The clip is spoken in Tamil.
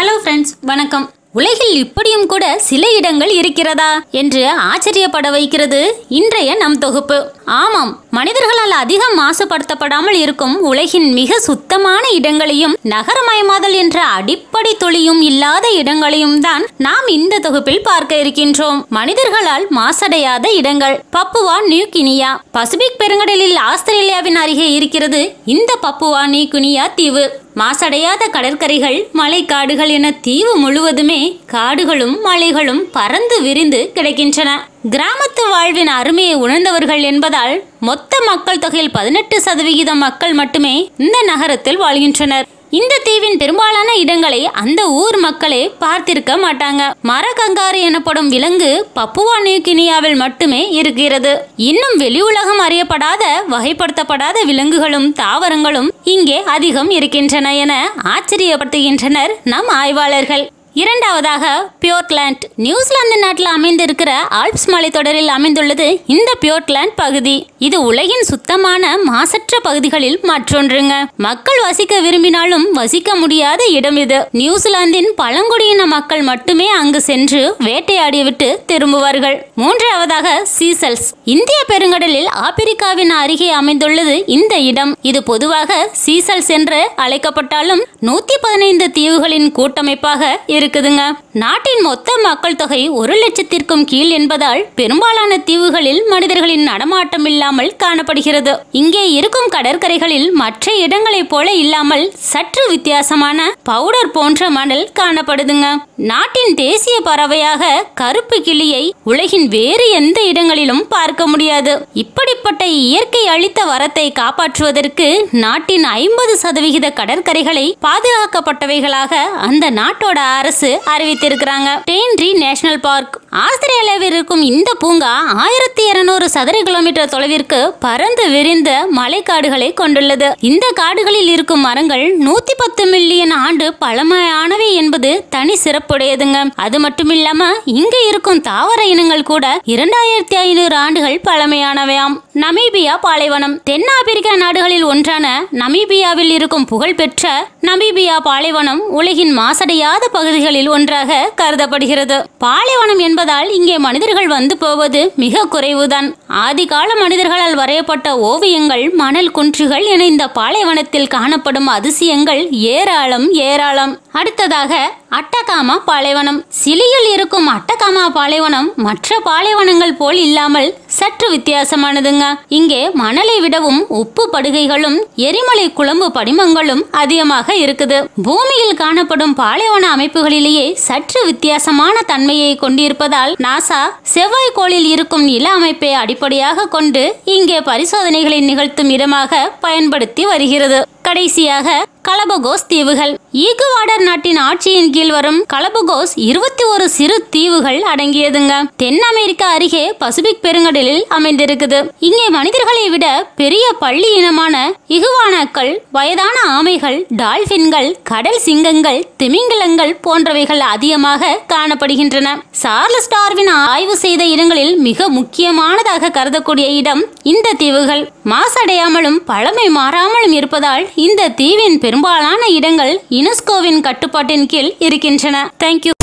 ஹலோ ஃப்ரெண்ட்ஸ் வணக்கம் உலகில் இப்படியும் கூட சில இடங்கள் இருக்கிறதா என்று ஆச்சரியப்பட வைக்கிறது இன்றைய நம் தொகுப்பு ஆமாம் மனிதர்களால் அதிகம் மாசுபடுத்தப்படாமல் இருக்கும் உலகின் மிக சுத்தமான இடங்களையும் நகரமயமாதல் என்ற அடிப்படை தொழியும் இல்லாத இடங்களையும் தான் நாம் இந்த தொகுப்பில் பார்க்க இருக்கின்றோம் மனிதர்களால் மாசடையாத இடங்கள் பப்புவா நியூ கினியா பசிபிக் பெருங்கடலில் ஆஸ்திரேலியாவின் அருகே இருக்கிறது இந்த பப்புவா நியூ கினியா தீவு மாசடையாத கடற்கரைகள் மலைக்காடுகள் என தீவு முழுவதுமே காடுகளும் மலைகளும் பறந்து விரிந்து கிடக்கின்றன கிராமத்து வாழ்வின் அருமையை உணர்ந்தவர்கள் என்பதால் மொத்த மக்கள் தொகையில் பதினெட்டு சதவிகித மக்கள் மட்டுமே இந்த நகரத்தில் வாழ்கின்றனர் இந்த தீவின் பெரும்பாலான இடங்களை அந்த ஊர் மக்களே பார்த்திருக்க மாட்டாங்க மரகங்காரு எனப்படும் விலங்கு பப்புவா நியூகினியாவில் மட்டுமே இருக்கிறது இன்னும் வெளி உலகம் அறியப்படாத வகைப்படுத்தப்படாத விலங்குகளும் தாவரங்களும் இங்கே அதிகம் இருக்கின்றன என ஆச்சரியப்படுத்துகின்றனர் நம் ஆய்வாளர்கள் இரண்டாவதாக பியோர்ட்லேண்ட் நியூசிலாந்து நாட்டில் அமைந்திருக்கிற ஆல்ப்ஸ் மலைத்தொடரில் அமைந்துள்ளது இந்த பியோர்ட்லேண்ட் பகுதி இது உலகின் சுத்தமான மாசற்ற பகுதிகளில் மற்றொன்றுங்க மக்கள் வசிக்க விரும்பினாலும் வசிக்க முடியாத இடம் இது நியூசிலாந்தின் பழங்குடியின மக்கள் மட்டுமே அங்கு சென்று வேட்டையாடிவிட்டு திரும்புவார்கள் மூன்றாவதாக சீசல்ஸ் இந்திய பெருங்கடலில் ஆப்பிரிக்காவின் அருகே அமைந்துள்ளது இந்த இடம் இது பொதுவாக சீசல்ஸ் என்று அழைக்கப்பட்டாலும் நூத்தி பதினைந்து தீவுகளின் கூட்டமைப்பாக இருக்குதுங்க நாட்டின் மொத்த மக்கள் தொகை ஒரு லட்சத்திற்கும் கீழ் என்பதால் பெரும்பாலான தீவுகளில் மனிதர்களின் நடமாட்டம் இல்லாமல் காணப்படுகிறது இங்கே இருக்கும் கடற்கரைகளில் மற்ற இடங்களைப் போல இல்லாமல் சற்று வித்தியாசமான பவுடர் போன்ற மணல் காணப்படுதுங்க நாட்டின் தேசிய பறவையாக கருப்பு கிளியை உலகின் வேறு எந்த இடங்களிலும் பார்க்க முடியாது இப்படிப்பட்ட இயற்கை அளித்த வரத்தை காப்பாற்றுவதற்கு நாட்டின் ஐம்பது சதவிகித கடற்கரைகளை பாதுகாக்கப்பட்டவைகளாக அந்த நாட்டோட அரசு அறிவித்திருக்கிறாங்க டெயின்ரி நேஷனல் பார்க் ஆஸ்திரேலியாவில் இருக்கும் இந்த பூங்கா ஆயிரத்தி இருநூறு சதுர கிலோமீட்டர் தொலைவிற்கு பறந்து விரிந்த மலைக்காடுகளை கொண்டுள்ளது இந்த காடுகளில் இருக்கும் மரங்கள் நூத்தி பத்து மில்லியன் ஆண்டு பழமையானவை என்பது தனி சிறப்புடையதுங்க அது மட்டும் இல்லாம இங்க இருக்கும் தாவர இனங்கள் கூட இரண்டாயிரத்தி ஐநூறு ஆண்டுகள் பழமையானவையாம் நமீபியா பாலைவனம் தென்னாப்பிரிக்கா நாடுகளில் ஒன்றான நமீபியாவில் இருக்கும் புகழ்பெற்ற நமீபியா பாலைவனம் உலகின் மாசடையாத பகுதிகளில் ஒன்றாக கருதப்படுகிறது பாலைவனம் என்பதால் இங்கே மனிதர்கள் வந்து போவது மிக குறைவுதான் ஆதிகால மனிதர்களால் வரையப்பட்ட ஓவியங்கள் மணல் குன்றுகள் என இந்த பாலைவனத்தில் காணப்படும் அதிசயங்கள் ஏராளம் ஏராளம் அடுத்ததாக அட்டகாமா பாலைவனம் சிலியில் இருக்கும் அட்டகாமா பாலைவனம் மற்ற பாலைவனங்கள் போல் இல்லாமல் சற்று வித்தியாசமானதுங்க இங்கே மணலை விடவும் உப்பு படுகைகளும் எரிமலை குழம்பு படிமங்களும் அதிகமாக இருக்குது பூமியில் காணப்படும் பாலைவன அமைப்புகளிலேயே சற்று வித்தியாசமான தன்மையை கொண்டிருப்பதால் நாசா செவ்வாய் கோளில் இருக்கும் நில அமைப்பை அடிப்படையாக கொண்டு இங்கே பரிசோதனைகளை நிகழ்த்தும் இடமாக பயன்படுத்தி வருகிறது கடைசியாக கலபகோஸ் தீவுகள் ஈக்குவாடர் நாட்டின் ஆட்சியின் கீழ் வரும் கலபகோஸ் இருபத்தி ஒரு சிறு தீவுகள் அடங்கியதுங்க தென் அமெரிக்கா அருகே பசிபிக் பெருங்கடலில் அமைந்திருக்குது இங்கே மனிதர்களை விட பெரிய பள்ளி இனமான இகுவானாக்கள் வயதான ஆமைகள் டால்பின்கள் கடல் சிங்கங்கள் திமிங்கலங்கள் போன்றவைகள் அதிகமாக காணப்படுகின்றன சார்லஸ் டார்வின் ஆய்வு செய்த இடங்களில் மிக முக்கியமானதாக கருதக்கூடிய இடம் இந்த தீவுகள் மாசடையாமலும் பழமை மாறாமலும் இருப்பதால் இந்த தீவின் பெரும்பாலான இடங்கள் யுனெஸ்கோவின் கட்டுப்பாட்டின் கீழ் இருக்கின்றன தேங்க்யூ